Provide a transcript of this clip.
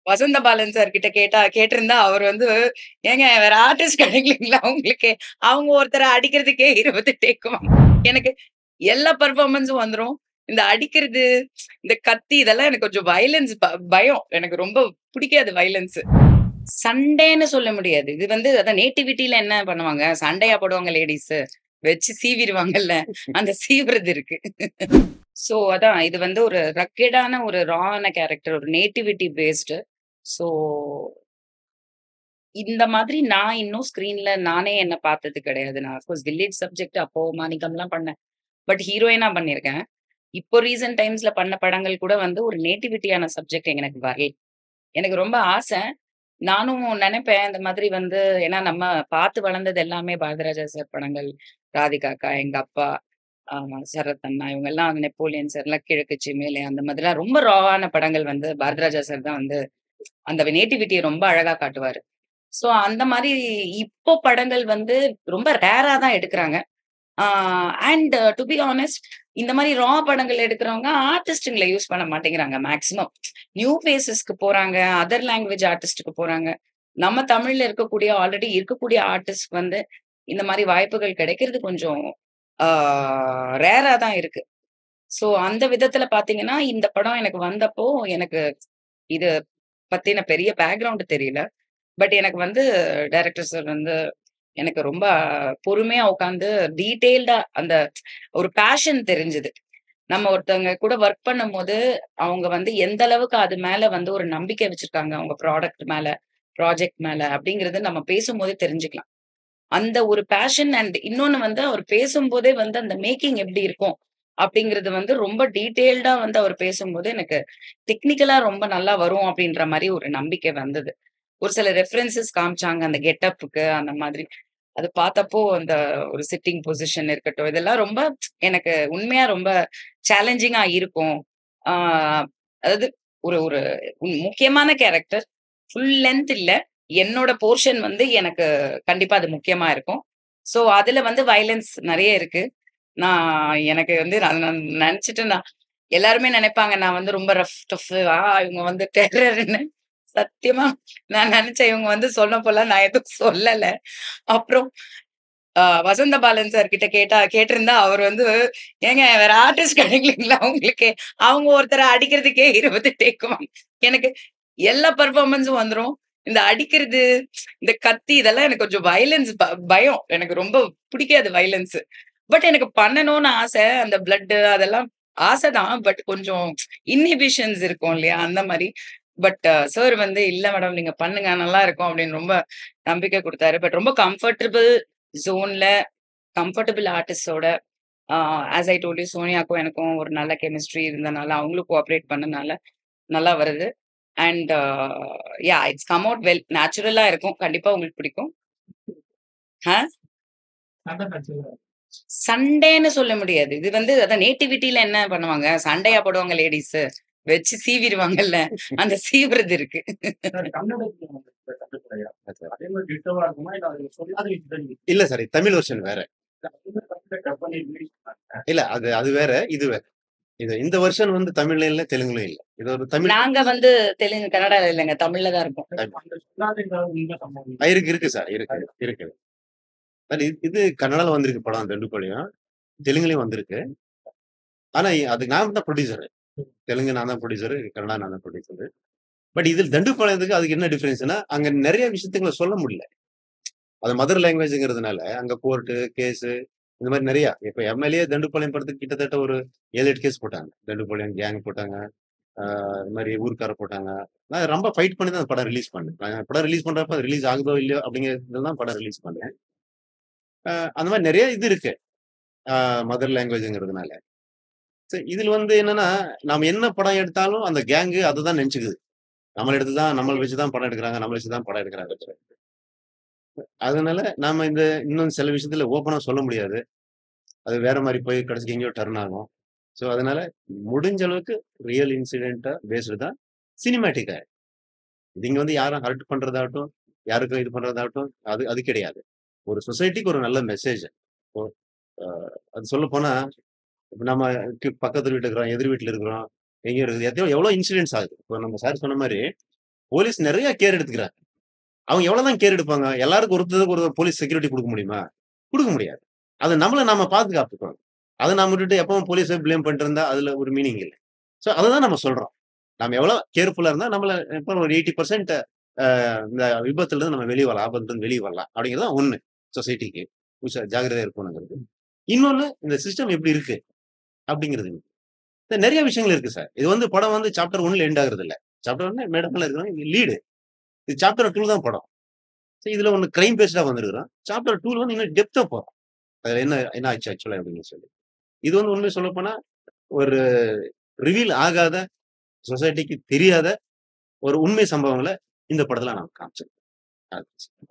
வசந்த பாலன் சார் கிட்ட கேட்டா கேட்டிருந்தா அவர் வந்து ஏங்க வேற ஆர்டிஸ்ட் கிடைக்கலீங்களா உங்களுக்கு அவங்க ஒருத்தரை அடிக்கிறதுக்கே இருபது டேக்குவாங்க எனக்கு எல்லா பர்ஃபார்மன்ஸும் வந்துரும் இந்த அடிக்கிறது இந்த கத்தி இதெல்லாம் எனக்கு கொஞ்சம் வயலன்ஸ் பயம் எனக்கு ரொம்ப பிடிக்காது வயலன்ஸ் சண்டைன்னு சொல்ல முடியாது இது வந்து அதான் நேட்டிவிட்டில என்ன பண்ணுவாங்க சண்டையா போடுவாங்க லேடிஸ் வச்சு சீவிடுவாங்கல்ல அந்த சீவுறது இருக்கு சோ அதான் இது வந்து ஒரு ரக்கெடான ஒரு ரான கேரக்டர் ஒரு நேட்டிவிட்டி பேஸ்டு சோ இந்த மாதிரி நான் இன்னும் ஸ்கிரீன்ல நானே என்ன பார்த்தது கிடையாது நான் அஃப்கோர்ஸ் வில்லேஜ் சப்ஜெக்ட் அப்போ மாணிக்கம்லாம் பண்ணேன் பட் ஹீரோயினா பண்ணியிருக்கேன் இப்போ ரீசன்ட் டைம்ஸ்ல பண்ண படங்கள் கூட வந்து ஒரு நேட்டிவிட்டியான சப்ஜெக்ட் எனக்கு வரல எனக்கு ரொம்ப ஆசை நானும் நினைப்பேன் இந்த மாதிரி வந்து ஏன்னா நம்ம பார்த்து வளர்ந்தது எல்லாமே பாரதிராஜா சார் படங்கள் ராதிகாக்கா எங்க அப்பா ஆஹ் சரத் அண்ணா இவங்க எல்லாம் நெப்போலியன் சார் எல்லாம் கிழக்கு சிமேலே அந்த மாதிரிலாம் ரொம்ப ராவான படங்கள் வந்து பாரதிராஜா சார் தான் வந்து அந்த நேட்டிவிட்டியை ரொம்ப அழகா காட்டுவாரு சோ அந்த மாதிரி இப்போ படங்கள் வந்து ரொம்ப ரேரா தான் எடுக்கிறாங்க அண்ட் டு பி ஆனஸ்ட் இந்த மாதிரி ரா படங்கள் எடுக்கிறவங்க ஆர்டிஸ்டுங்களை யூஸ் பண்ண மாட்டேங்கிறாங்க மேக்சிமம் நியூ ஃபேஸஸ்க்கு போறாங்க அதர் லாங்குவேஜ் ஆர்டிஸ்டுக்கு போறாங்க நம்ம தமிழ்ல இருக்கக்கூடிய ஆல்ரெடி இருக்கக்கூடிய ஆர்டிஸ்ட் வந்து இந்த மாதிரி வாய்ப்புகள் கிடைக்கிறது கொஞ்சம் ரேரா தான் இருக்கு சோ அந்த விதத்துல பாத்தீங்கன்னா இந்த படம் எனக்கு வந்தப்போ எனக்கு இது பத்தின பெரிய பேக்ரவுண்ட் தெரியல பட் எனக்கு வந்து டைரக்டர் சார் வந்து எனக்கு ரொம்ப பொறுமையா உட்காந்து டீட்டெயில்டா அந்த ஒரு பேஷன் தெரிஞ்சது நம்ம ஒருத்தவங்க கூட ஒர்க் பண்ணும் போது அவங்க வந்து எந்த அளவுக்கு அது மேல வந்து ஒரு நம்பிக்கை வச்சிருக்காங்க அவங்க ப்ராடக்ட் மேல ப்ராஜெக்ட் மேல அப்படிங்கறது நம்ம பேசும்போதே தெரிஞ்சுக்கலாம் அந்த ஒரு பேஷன் அண்ட் இன்னொன்னு வந்து அவர் பேசும்போதே வந்து அந்த மேக்கிங் எப்படி இருக்கும் அப்படிங்கிறது வந்து ரொம்ப டீட்டெயில்டா வந்து அவர் பேசும்போது எனக்கு டெக்னிக்கலா ரொம்ப நல்லா வரும் அப்படின்ற மாதிரி ஒரு நம்பிக்கை வந்தது ஒரு சில ரெஃபரன்சஸ் காமிச்சாங்க அந்த கெட்டப்புக்கு அந்த மாதிரி அது பார்த்தப்போ அந்த ஒரு சிட்டிங் பொசிஷன் இருக்கட்டும் இதெல்லாம் ரொம்ப எனக்கு உண்மையா ரொம்ப சேலஞ்சிங்கா இருக்கும் ஆஹ் அதாவது ஒரு ஒரு முக்கியமான கேரக்டர் ஃபுல் லென்த் இல்ல என்னோட போர்ஷன் வந்து எனக்கு கண்டிப்பா அது முக்கியமா இருக்கும் சோ அதுல வந்து வயலன்ஸ் நிறைய இருக்கு நான் எனக்கு வந்து நான் நினைச்சிட்டு நான் எல்லாருமே நினைப்பாங்க நான் வந்து ரொம்ப ரஃப் டஃப் ஆ இவங்க வந்து டெரர்னு சத்தியமா நான் நினைச்சேன் இவங்க வந்து சொன்ன போல நான் எதுவும் சொல்லல அப்புறம் வசந்த பாலன் சார் கிட்ட கேட்டா கேட்டிருந்தா அவர் வந்து ஏங்க வேற ஆர்டிஸ்ட் கிடைக்கலீங்களா உங்களுக்கு அவங்க ஒருத்தரை அடிக்கிறதுக்கே இருபது டேக்குவாங்க எனக்கு எல்லா பர்ஃபார்மன்ஸும் வந்துரும் இந்த அடிக்கிறது இந்த கத்தி இதெல்லாம் எனக்கு கொஞ்சம் வயலன்ஸ் பயம் எனக்கு ரொம்ப பிடிக்காது வயலன்ஸ் பட் எனக்கு பண்ணணும்னு ஆசை அந்த பிளட் அதெல்லாம் ஆசைதான் பட் கொஞ்சம் இன்ஹிபிஷன்ஸ் இருக்கும் இல்லையா அந்த மாதிரி பட் சார் வந்து இல்ல மேடம் நீங்க பண்ணுங்க நல்லா இருக்கும் அப்படின்னு ரொம்ப நம்பிக்கை கொடுத்தாரு பட் ரொம்ப கம்ஃபர்டபுள் ஜோன்ல கம்ஃபர்டபுள் ஆர்டிஸ்டோட ஆஸ் ஐ டோல்யூ சோனியாக்கும் எனக்கும் ஒரு நல்ல கெமிஸ்ட்ரி இருந்தனால அவங்களும் கோஆப்ரேட் பண்ணனால நல்லா வருது and ya it's come out well நேச்சுரலா இருக்கும் கண்டிப்பா உங்களுக்கு பிடிக்கும் சண்டேன்னு சொல்ல முடியாது இது வந்து அதான் நேட்டிவிட்டில என்ன பண்ணுவாங்க சண்டையா போடுவாங்க லேடிஸ் வச்சு சீவிடுவாங்கல்ல அந்த சீவுறது இருக்கு இல்ல சார் தமிழ் வெர்ஷன் வேற இல்ல அது அது வேற இது வேற இது இந்த வருஷன் வந்து தமிழ்ல இல்ல தெலுங்குல இல்ல இது ஒரு தமிழ் நாங்க வந்து தெலுங்கு கன்னடால இல்லைங்க தமிழ்ல தான் இருக்கும் இருக்கு இருக்கு சார் இருக்கு இருக்கு அது இது கன்னடால வந்திருக்கு படம் தெண்டுக்கோலையும் தெலுங்குலயும் வந்திருக்கு ஆனா அது நான் தான் ப்ரொடியூசர் தெலுங்கு நான் தான் ப்ரொடியூசர் கன்னடா நான் தான் ப்ரொடியூசர் பட் இதில் தண்டுப்பாளையத்துக்கு அதுக்கு என்ன டிஃபரன்ஸ்னா அங்க நிறைய விஷயத்துங்களை சொல்ல முடியல அது மதர் லாங்குவேஜ்ங்கிறதுனால அங்க கோர்ட்டு கேஸு இந்த மாதிரி நிறைய இப்ப எம்எல்ஏ தண்டுப்பாளையம் படத்துக்கு கிட்டத்தட்ட ஒரு ஏழு எட்டு கேஸ் போட்டாங்க தண்டுப்பாளையம் கேங் போட்டாங்க இது மாதிரி ஊருக்கார போட்டாங்க நான் ரொம்ப ஃபைட் பண்ணி தான் படம் ரிலீஸ் பண்ணேன் நான் படம் ரிலீஸ் பண்றப்ப அது ரிலீஸ் ஆகுதோ இல்லையோ அப்படிங்கிறது தான் படம் ரிலீஸ் பண்ணேன் அந்த மாதிரி நிறைய இது இருக்கு மதர் லாங்குவேஜ்ங்கிறதுனால இதுல வந்து என்னன்னா நாம என்ன படம் எடுத்தாலும் அந்த கேங்கு அதை தான் நினைச்சுக்குது நம்மள எடுத்து தான் நம்மளை வச்சுதான் படம் எடுக்கிறாங்க நம்மளை வச்சுதான் படம் எடுக்கிறாங்க அதனால நாம இந்த இன்னும் சில விஷயத்துல ஓப்பனா சொல்ல முடியாது அது வேற மாதிரி போய் கடைசிக்கு எங்கேயோ டர்ன் ஆகும் ஸோ அதனால முடிஞ்ச அளவுக்கு ரியல் இன்சிடென்ட்டா பேஸ்டு தான் சினிமேட்டிக்கா இது இங்க வந்து யாரும் ஹர்ட் பண்றதாகட்டும் யாருக்கும் இது பண்றதாகட்டும் அது அது கிடையாது ஒரு சொசைட்டிக்கு ஒரு நல்ல மெசேஜ் அது சொல்ல போனா இப்போ நம்ம பக்கத்து வீட்டுல இருக்கிறோம் எதிர் வீட்டுல இருக்கிறோம் எங்கேயும் இருக்குது எத்தனையோ எவ்வளோ இன்சிடென்ட்ஸ் ஆகுது இப்போ நம்ம சார் சொன்ன மாதிரி போலீஸ் நெறைய கேர் எடுத்துக்கிறாங்க. அவங்க எவ்வளவுதான் கேர் எடுப்பாங்க? எல்லாருக்கும் ஒருத்தருக்கு ஒரு போலீஸ் செக்யூரிட்டி குடுக்க முடியுமா? குடுக்க முடியாது. அது நம்மள நாம பாதுகாத்துக்கணும். அத நாம விட்டுட்டு எப்பவும் போலீஸ ப்ளேம் பண்ணிட்டு இருந்தா அதுல ஒரு மீனிங் இல்ல. சோ அததான் நம்ம சொல்றோம். நாம எவ்வளவு கேர்ஃபுல்லா இருந்தா நம்மள எப்ப ஒரு 80% அ இந்த விபத்துல இருந்து நம்ம வெளிய வரலாம். ஆபத்துல இருந்து வெளிய வரலாம். அப்படிங்கிறது தான் ஒண்ணு. சொசைட்டிக்கு. உஷா ஜாக்கிரதையா இருக்கணுங்கிறது. இன்னொன்னு இந்த சிஸ்டம் எப்படி இருக்கு? அப்படிங்கிறது. இந்த நெறைய விஷயங்கள் இருக்கு சார். இது வந்து படம் வந்து சாப்டர் 1ல எண்ட் ஆகுறது இல்ல. சாப்டர் 1 மேடம்ல இருக்கிறவங்க லீடு. இது சாப்டர் 2 தான் படம். சோ இதுல ஒண்ணு கிரைம் பேஸ்டா வந்திருக்கிறோம். சாப்டர் 2ல வந்து இன்னும் டெப்த்தா போறோம். அதுல என்ன என்ன ஆச்சு ஆக்சுவலா அப்படின்னு சொல்லி. இது வந்து உண்மைய சொல்லப்போனா ஒரு ரிவீல் ஆகாத சொசைட்டிக்கு தெரியாத ஒரு உண்மை சம்பவங்கள இந்த படத்துல நாம காமிச்சிருக்கோம். அது